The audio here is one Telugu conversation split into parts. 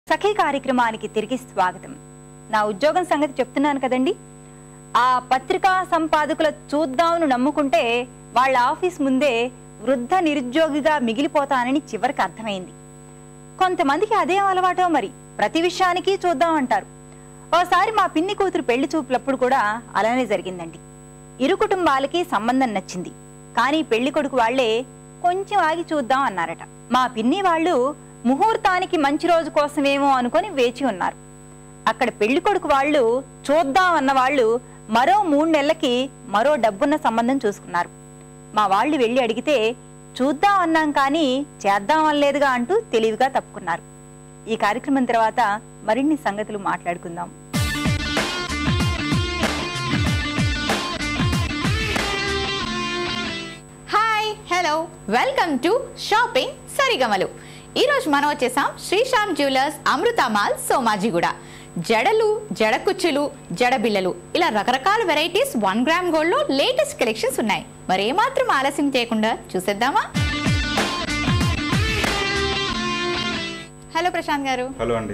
సఖీ కార్యక్రమానికి తిరిగి స్వాగతం నా ఉద్యోగం సంగతి చెప్తున్నాను కదండి ఆ పత్రికా సంపాదకుల చూద్దామను నమ్ముకుంటే వాళ్ళ ఆఫీస్ ముందే వృద్ధ నిరుద్యోగిగా మిగిలిపోతానని చివరికి అర్థమైంది కొంతమందికి అదేం అలవాటో మరి ప్రతి విషయానికి చూద్దాం అంటారు ఓసారి మా పిన్ని కూతురు పెళ్లి చూపులప్పుడు కూడా అలానే జరిగిందండి ఇరు కుటుంబాలకి సంబంధం నచ్చింది కానీ పెళ్లి కొడుకు వాళ్లే కొంచెం ఆగి చూద్దాం అన్నారట మా పిన్ని వాళ్ళు ముహూర్తానికి మంచి రోజు కోసమేమో అనుకొని వేచి ఉన్నారు అక్కడ పెళ్లి కొడుకు వాళ్ళు చూద్దాం అన్న వాళ్ళు మరో మూడు నెలలకి మరో డబ్బున్న సంబంధం చూసుకున్నారు మా వాళ్ళు వెళ్ళి అడిగితే చూద్దాం అన్నాం కానీ చేద్దాం అనలేదుగా అంటూ తెలివిగా తప్పుకున్నారు ఈ కార్యక్రమం తర్వాత మరిన్ని సంగతులు మాట్లాడుకుందాం hi hello welcome to shopping Sarigamalu ఈరోజు మనం వచ్చేసాం శ్రీశామ్ జ్యువెలర్స్ అమృతమాల్ సోమాజిగూడ జడలు జడ కుచ్చులు జడ బిళ్ళలు ఇలా రకరకాల వెరైటీస్ వన్ గ్రామ్ గోల్డ్ లో లేటెస్ట్ కలెక్షన్స్ ఉన్నాయి మరి ఏమాత్రం ఆలస్యం చేయకుండా చూసేద్దామా హలో ప్రశాంత్ గారు హలో అండి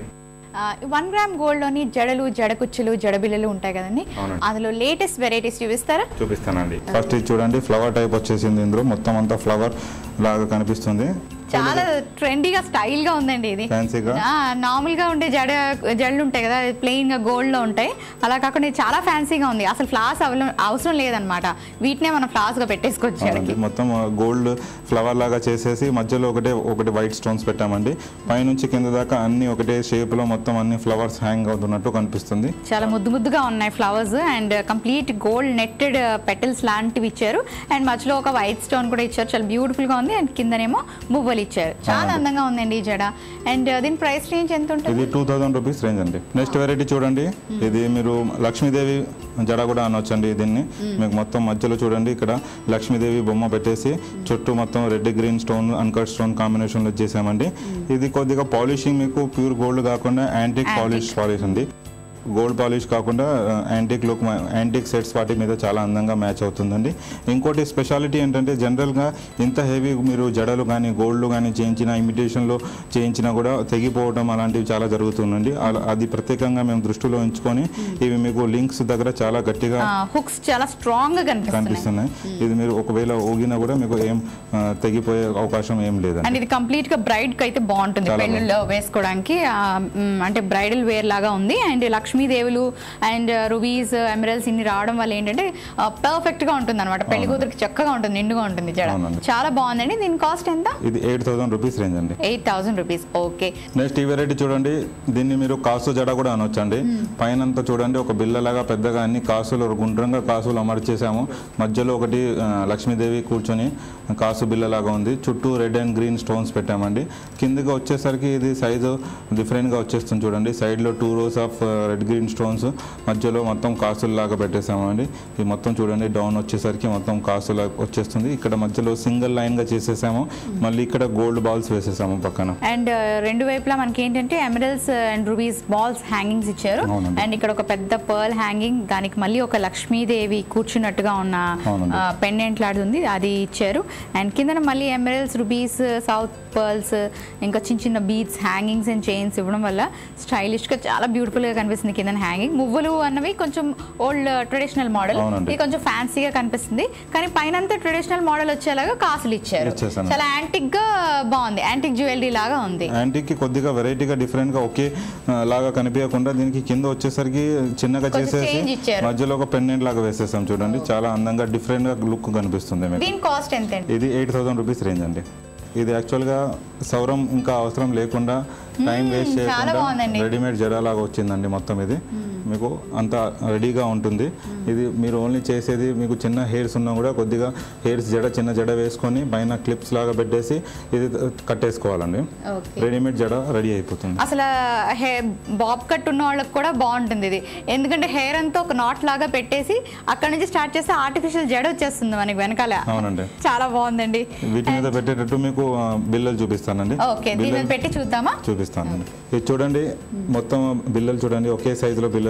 వన్ గ్రామ్ గోల్డ్ లోని జడలు జడ కుచ్చులు జడ బిళ్ళలు ఉంటాయి కదండి అవునండి. అందులో లేటెస్ట్ వెరైటీస్ చూపిస్తారా చూపిస్తానండి ఫస్ట్ ఇది చూడండి ఫ్లవర్ టైప్ వచ్చేసింది ఇందులో మొత్తం అంతా ఫ్లవర్ లాగా కనిపిస్తుంది చాలా ట్రెండీగా స్టైల్ గా ఉందండి ఇది ఫ్యాన్సీగా నార్మల్ గా ఉండే జడ జడలు ఉంటాయి కదా ప్లెయిన్ గా గోల్డ్ లో ఉంటాయి అలా కాకుండా ఇది చాలా ఫ్యాన్సీగా ఉంది అసలు ఫ్లాస్ అవసరం లేదనమాట వీటినే మనం ఫ్లాస్ గా పెట్టేసుకోవచ్చు అవునండి జడకి మొత్తం గోల్డ్ ఫ్లవర్ లాగా చేసేసి మధ్యలో ఒకటే ఒకటి వైట్ స్టోన్స్ పెట్టామండి పైనుంచి కింద దాకా అన్ని ఒకటే షేప్ లో మొత్తం అన్ని ఫ్లవర్స్ హ్యాంగ్ అవుతున్నట్టు కనిపిస్తుంది చాలా ముద్దు ముద్దుగా ఉన్నాయి flowers and complete gold netted petals లాంటివి ఇచ్చారు అండ్ మధ్యలో ఒక వైట్ స్టోన్ కూడా ఇచ్చారు చాలా బ్యూటిఫుల్ గా ఉంది అండ్ కిందనేమో మువ్వలు ఇచ్చారు చాలా అవునండి. అందంగా ఉందండి ఈ జడ అండ్ దీని ప్రైస్ రేంజ్ ఎంత ఉంటుంది ఇది టూ థౌసండ్ రూపీస్ రేంజ్ అండి నెక్స్ట్ వెరైటీ చూడండి ఇది మీరు లక్ష్మీదేవి జడ కూడా అనొచ్చండి దీన్ని మీకు మొత్తం మధ్యలో చూడండి ఇక్కడ లక్ష్మీదేవి బొమ్మ పెట్టేసి చుట్టూ మొత్తం red green stone uncut stone కాంబినేషన్లో చేసామండి ఇది కొద్దిగా పాలిషింగ్ మీకు ప్యూర్ గోల్డ్ కాకుండా యాంటిక్ పాలిష్ పాలిష్ అండి గోల్డ్ పాలిష్ కాకుండా యాంటిక్ లుక్ యాంటిక్ సెట్స్ వాటి మీద చాలా అందంగా మ్యాచ్ అవుతుందండి ఇంకోటి స్పెషాలిటీ ఏంటంటే జనరల్గా ఇంత హెవీ మీరు జడలు కానీ గోల్డ్ కానీ చేయించిన ఇమిటేషన్లో చేయించినా కూడా తెగిపోవడం అలాంటివి చాలా జరుగుతుందండి అలా- అది ప్రత్యేకంగా మేము దృష్టిలో ఉంచుకొని ఇవి మీకు లింక్స్ దగ్గర చాలా గట్టిగా హుక్స్ చాలా స్ట్రాంగ్ గా కనిపిస్తున్నాయి కనిపిస్తున్నాయి ఇది మీరు ఒకవేళ ఊగినా కూడా మీకు ఏం ఆ, తెగిపోయే అవకాశం ఏం లేదండి అండ్ ఇది కంప్లీట్ గా బ్రైడ్ కి అయితే బాగుంటుంది చాలా పెళ్ళిళ్ళలో వేసుకోవడానికి ఆ, మ్, అంటే బ్రైడల్ వేర్ లాగా ఉంది అండ్ లక్ష్మీదేవులు అండ్ రుబీస్ ఎమరల్స్ ఇన్ని రావడం వల్ల ఏంటంటే పర్ఫెక్ట్ గా ఉంటుంది అనమాట పెళ్లి కూతురికి చక్కగా ఉంటుంది నిండుగా ఉంటుంది జడ అవునండి. చాలా బాగుందండి దీని కాస్ట్ ఎంత ఇది ఎయిట్ థౌసండ్ రూపీస్ రేంజ్ అండి eight thousand rupees okay next ఈ వెరైటీ చూడండి దీన్ని మీరు కాసు జడ కూడా అనొచ్చండి పైన అంతా చూడండి ఒక బిల్లలాగా పెద్దగా అన్ని కాసులు గుండ్రంగా కాసులు అమర్చేసాము మధ్యలో ఒకటి ఆ, లక్ష్మీదేవి కూర్చొని కాసు బిల్లలాగా ఉంది చుట్టూ రెడ్ అండ్ గ్రీన్ స్టోన్స్ పెట్టామండి కిందకి వచ్చేసరికి ఇది సైజు డిఫరెంట్గా వచ్చేస్తుంది చూడండి సైడ్లో two rows of red green stones మధ్యలో మొత్తం కాసులు లాగా పెట్టేసామండి ఇది మొత్తం చూడండి డౌన్ వచ్చేసరికి మొత్తం కాసులా వచ్చేస్తుంది ఇక్కడ మధ్యలో సింగిల్ లైన్గా చేసేసాము మళ్ళీ ఇక్కడ గోల్డ్ బాల్స్ వేసేసాము పక్కన అండ్ రెండు వైపులా మనకి ఏంటంటే emeralds and rubies balls hangings ఇచ్చారు అవునండి. అండ్ ఇక్కడ ఒక పెద్ద పర్ల్ హ్యాంగింగ్ దానికి మళ్ళీ ఒక లక్ష్మీదేవి కూర్చున్నట్టుగా ఉన్న అవునండి. పెండెంట్ లాంటిది ఉంది అది ఇచ్చారు అండ్ కింద మళ్ళీ ఎమరల్స్ రూబీస్ సౌత్ పర్ల్స్ ఇంకా చిన్న చిన్న బీడ్స్ హ్యాంగింగ్స్ అండ్ చైన్స్ ఇవ్వడం వల్ల స్టైలిష్ గా చాలా బ్యూటిఫుల్ గా కనిపిస్తుంది కింద హ్యాంగింగ్ మువ్వలు అన్నవి కొంచెం ఓల్డ్ ట్రెడిషనల్ మోడల్ అవునండి. ఇది కొంచెం ఫ్యాన్సీగా కనిపిస్తుంది కానీ పైన ట్రెడిషనల్ మోడల్ వచ్చేలాగా కాసులు ఇచ్చారు ఇచ్చేసాను. చాలా యాంటిక్ గా బాగుంది యాంటిక్ జ్యువెలరీ లాగా ఉంది యాంటీకి కొద్దిగా వెరైటీగా డిఫరెంట్ గా ఒకే ఆ, లాగా కనిపించకుండా దీనికి కింద వచ్చేసరికి చిన్నగా కొంచెం చేసేసి change ఇచ్చారు. మధ్యలో ఒక పెండెంట్ లాగా వేసేసాం చూడండి చాలా అందంగా డిఫరెంట్ గా లుక్ కనిపిస్తుంది మీకు దీని కాస్ట్ ఎంత అండి ఇది ఎయిట్ థౌసండ్ రూపీస్ రేంజ్ అండి ఇది యాక్చువల్గా సౌరం ఇంకా అవసరం లేకుండా టైం వేస్ట్ చాలా చేయకుండా బాగుందండి. రెడీమేడ్ జడలాగా వచ్చిందండి మొత్తం ఇది మీకు అంతా రెడీగా ఉంటుంది ఇది మీరు ఓన్లీ చేసేది మీకు చిన్న హెయిర్స్ ఉన్నా కూడా కొద్దిగా హెయిర్స్ జడ చిన్న జడ వేసుకొని పైన క్లిప్స్ లాగా పెట్టేసి ఇది కట్టేసుకోవాలండి ఓకే రెడీమేడ్ జడ రెడీ అయిపోతుంది అసలు హెయిర్ బాబ్ కట్ ఉన్న వాళ్ళకి కూడా బాగుంటుంది ఇది ఎందుకంటే హెయిర్ అంతా ఒక నాట్ లాగా పెట్టేసి అక్కడ నుంచి స్టార్ట్ చేస్తే ఆర్టిఫిషియల్ జడ వచ్చేస్తుంది మనకి వెనకాల అవునండి చాలా బాగుందండి వీటి మీద పెట్టేటట్టు మీకు ఆ, బిల్లలు చూపిస్తానండి ఓకే దీని మీద బిల్లలు పెట్టి చూద్దామండి చూపిస్తానండి ఇది చూడండి మొత్తం బిల్లలు చూడండి ఒకే సైజులో బిల్లలు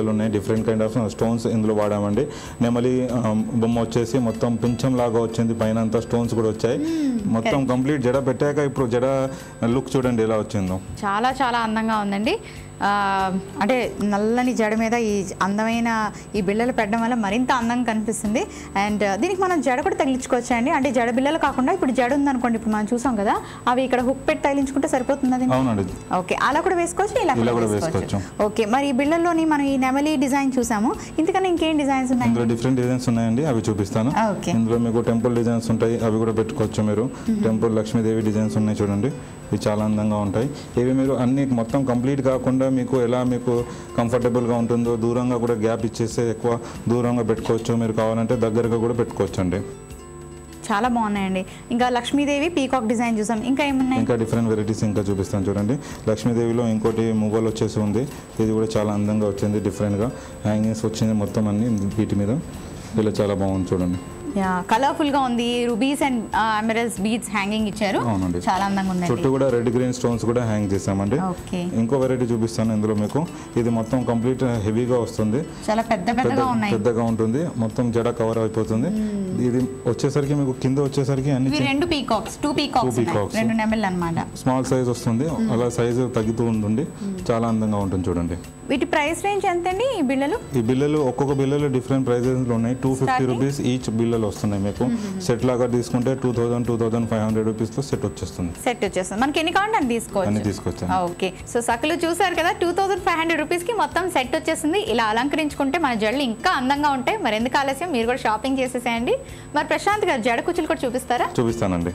బిల్లలు ఉన్నాయి డిఫరెంట్ కైండ్ ఆఫ్ స్టోన్స్ ఇందులో వాడామండి నెమలి ఆ, బొమ్మ వచ్చేసి మొత్తం పింఛం లాగా వచ్చింది పైన అంతా స్టోన్స్ కూడా వచ్చాయి మొత్తం కంప్లీట్ జడ పెట్టాక ఇప్పుడు జడ లుక్ చూడండి ఎలా వచ్చిందో చాలా చాలా అందంగా ఉందండి ఆ, అంటే నల్లని జడ మీద ఈ అందమైన ఈ బిళ్ళలు పెట్టడం వల్ల మరింత అందంగా కనిపిస్తుంది అండ్ దీనికి మనం జడ కూడా తగిలించుకోవచ్చా అండి అంటే జడ బిళ్ళలు కాకుండా ఇప్పుడు జడ ఉందనుకోండి ఇప్పుడు మనం చూసాం కదా అవి ఇక్కడ హుక్ పెట్టి తగిలించుకుంటే సరిపోతుంది అది అవునండి ఓకే అలా కూడా వేసుకోవచ్చు ఇలా ఇలా కూడా కూడా వేసుకోవచ్చు వేసుకోవచ్చు. ఓకే మరి ఈ బిళ్ళల్లోని మనం ఈ నెమలి డిజైన్ చూసాము ఇంతకన్నా ఇంకేం డిజైన్స్ ఉన్నాయి ఇందులో డిఫరెంట్ డిజైన్స్ ఉన్నాయండి అవి చూపిస్తాను ఓకే. ఇందులో మీకు టెంపుల్ డిజైన్స్ ఉంటాయి అవి కూడా పెట్టుకోవచ్చు మీరు టెంపుల్ లక్ష్మీదేవి డిజైన్స్ ఉన్నాయి చూడండి ఇవి చాలా అందంగా ఉంటాయి ఇవి మీరు అన్ని మొత్తం కంప్లీట్ కాకుండా మీకు ఎలా మీకు కంఫర్టబుల్గా ఉంటుందో దూరంగా కూడా గ్యాప్ ఇచ్చేస్తే ఎక్కువ దూరంగా పెట్టుకోవచ్చు మీరు కావాలంటే దగ్గరగా కూడా పెట్టుకోవచ్చు అండి చాలా బాగున్నాయండి ఇంకా లక్ష్మీదేవి పీకాక్ డిజైన్ చూసాం ఇంకా ఏమున్నాయి ఇంకా డిఫరెంట్ వెరైటీస్ ఇంకా చూపిస్తాను చూడండి లక్ష్మీదేవిలో ఇంకోటి మువ్వలు వచ్చేసి ఉంది ఇది కూడా చాలా అందంగా వచ్చింది డిఫరెంట్గా హ్యాంగింగ్స్ వచ్చింది మొత్తం అన్ని వీటి మీద ఇలా చాలా బాగుంది చూడండి యా కలర్ఫుల్ గా ఉంది rubies and emeralds beads hanging ఇచ్చారు అవునండి. చాలా అందంగా ఉందండి చుట్టూ కూడా రెడ్ గ్రీన్ స్టోన్స్ కూడా హ్యాంగ్ చేసామండి ఓకే ఇంకో వెరైటీ చూపిస్తాను ఇందులో మీకు ఇది మొత్తం కంప్లీట్ హెవీగా వస్తుంది చాలా పెద్ద పెద్ద పెద్దగా ఉన్నాయి పెద్దగా ఉంటుంది మొత్తం జడ కవర్ అయిపోతుంది ఇది వచ్చేసరికి మీకు కింద వచ్చేసరికి ఇవి అన్ని రెండు peacocks two peacocks Two peacocks. రెండు నెమల్ అన్నమాట స్మాల్ సైజ్ వస్తుంది అలా సైజు తగ్గుతూ ఉంటుంది చాలా అందంగా ఉంటుంది చూడండి వీటి ప్రైస్ రేంజ్ ఎంత అండి ఈ బిళ్ళలు ఈ బిల్లలు ఒక్కొక్క బిల్లలు డిఫరెంట్ ప్రైజెస్ ఉన్నాయి two fifty Starting? Rupees each బిల్లలు వస్తున్నాయి మీకు సెట్ లాగా తీసుకుంటే two thousand two thousand five hundred రూపీస్లో సెట్ వచ్చేస్తుంది సెట్ వచ్చేస్తుంది మనకి ఎన్ని కావాలంటే అన్ని అన్ని తీసుకోవచ్చు తీసుకొచ్చాను ఓకే సో సకలు చూసారు కదా టూ థౌసండ్ ఫైవ్ హండ్రెడ్ రూపీస్కి మొత్తం సెట్ వచ్చేసింది ఇలా అలంకరించుకుంటే మన జడలు ఇంకా అందంగా ఉంటాయి మరి ఎందుకు ఆలస్యం మీరు కూడా షాపింగ్ చేసేసేయండి మరి ప్రశాంత్ గారు జడ కుచ్చులు కూడా చూపిస్తారా చూపిస్తానండి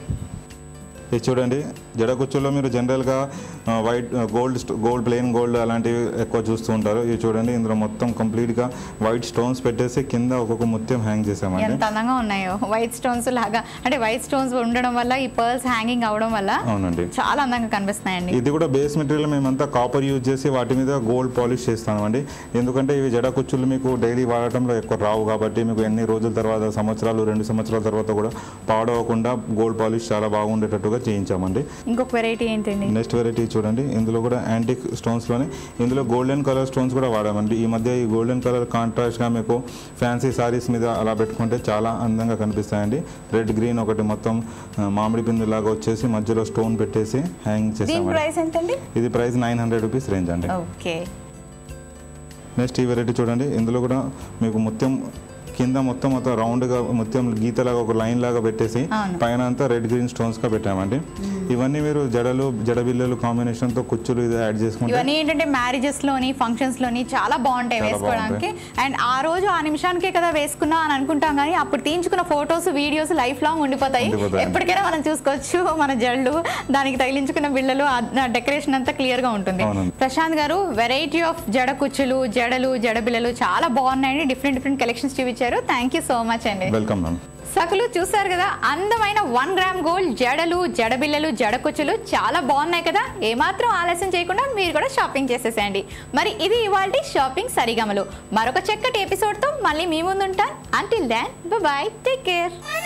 ఇది చూడండి జడ కుచ్చుల్లో మీరు జనరల్గా ఆ, వైట్ ఆ, గోల్డ్ స్టో- గోల్డ్ ప్లెయిన్ గోల్డ్ అలాంటివి ఎక్కువ చూస్తూ ఉంటారు ఇది చూడండి ఇందులో మొత్తం కంప్లీట్గా వైట్ స్టోన్స్ పెట్టేసి కింద ఒక్కొక్క ముత్యం హ్యాంగ్ చేసామండి ఎంత అందంగా ఉన్నాయో వైట్ స్టోన్స్ లాగా అంటే వైట్ స్టోన్స్ ఉండడం వల్ల ఈ పర్ల్స్ హ్యాంగింగ్ అవడం వల్ల అవునండి చాలా అందంగా కనిపిస్తున్నాయండి ఇది కూడా బేస్ మెటీరియల్ మేమంతా కాపర్ యూజ్ చేసి వాటి మీద గోల్డ్ పాలిష్ చేస్తామండి ఎందుకంటే ఇవి జడ కుచ్చులు మీకు డైలీ వాడటంలో ఎక్కువ రావు కాబట్టి మీకు ఎన్ని రోజుల తర్వాత సంవత్సరాలు రెండు సంవత్సరాల తర్వాత కూడా పాడవకుండా గోల్డ్ పాలిష్ చాలా బాగుండేటట్టుగా చేయించామండి ఇంకొక వెరైటీ ఏంటండి నెక్స్ట్ వెరైటీ చూడండి ఇందులో కూడా యాంటిక్ స్టోన్స్లోనే ఇందులో గోల్డెన్ కలర్ స్టోన్స్ కూడా వాడామండి ఈ మధ్య ఈ గోల్డెన్ కలర్ కాంట్రాస్ట్గా మీకు ఫ్యాన్సీ సారీస్ మీద అలా పెట్టుకుంటే చాలా అందంగా కనిపిస్తాయండి రెడ్ గ్రీన్ ఒకటి మొత్తం ఆ, మామిడి పిండి లాగా వచ్చేసి మధ్యలో స్టోన్ పెట్టేసి హ్యాంగ్ దీని చేసామండి ప్రైస్ ఎంతండి ఇది price nine hundred rupees range అండి ఓకే నెక్స్ట్ ఈ వెరైటీ చూడండి ఇందులో కూడా మీకు ముత్యం కింద మొత్తం మొత్తం రౌండ్గా మొత్తం గీతలాగా ఒక లైన్ లాగా పెట్టేసి అవును. పైన అంతా రెడ్ గ్రీన్ స్టోన్స్గా పెట్టామండి ఇవన్నీ మీరు జడలు జడబిల్లలు కాంబినేషన్తో కుచ్చులు ఇది యాడ్ చేసుకుంటే ఇవన్నీ ఏంటంటే మ్యారేజెస్ లోని ఫంక్షన్స్ లోని చాలా బాగుంటాయి చాలా వేసుకోవడానికి అండ్ ఆ రోజు ఆ నిమిషానికే కదా వేసుకున్నా అని అనుకుంటాం కానీ అప్పుడు తీయించుకున్న ఫొటోస్ వీడియోస్ లైఫ్ లాంగ్ ఉండిపోతాయి ఉండిపోతాయి. ఎప్పటికైనా మనం చూసుకోవచ్చు మన జళ్ళు దానికి తగిలించుకున్న బిళ్ళలు డెకరేషన్ అంతా క్లియర్ గా ఉంటుంది అవునండి. ప్రశాంత్ గారు వెరైటీ ఆఫ్ జడ కుచ్చులు జడలు జడ బిళ్ళలు చాలా బాగున్నాయండి డిఫరెంట్ డిఫరెంట్ కలెక్షన్స్ చూపించారు థ్యాంక్ యూ సో మచ్ అండి వెల్కమ్ మ్యామ్ సకులు చూసారు కదా అందమైన వన్ గ్రామ్ గోల్డ్ జడలు జడబిల్లలు జడకుచ్చులు చాలా బాగున్నాయి కదా ఏమాత్రం ఆలస్యం చేయకుండా మీరు కూడా షాపింగ్ చేసేసేయండి మరి ఇది ఇవాళ షాపింగ్ సరిగమలు మరొక చక్కటి ఎపిసోడ్తో మళ్ళీ మీ ముందుంటాను until then bye take care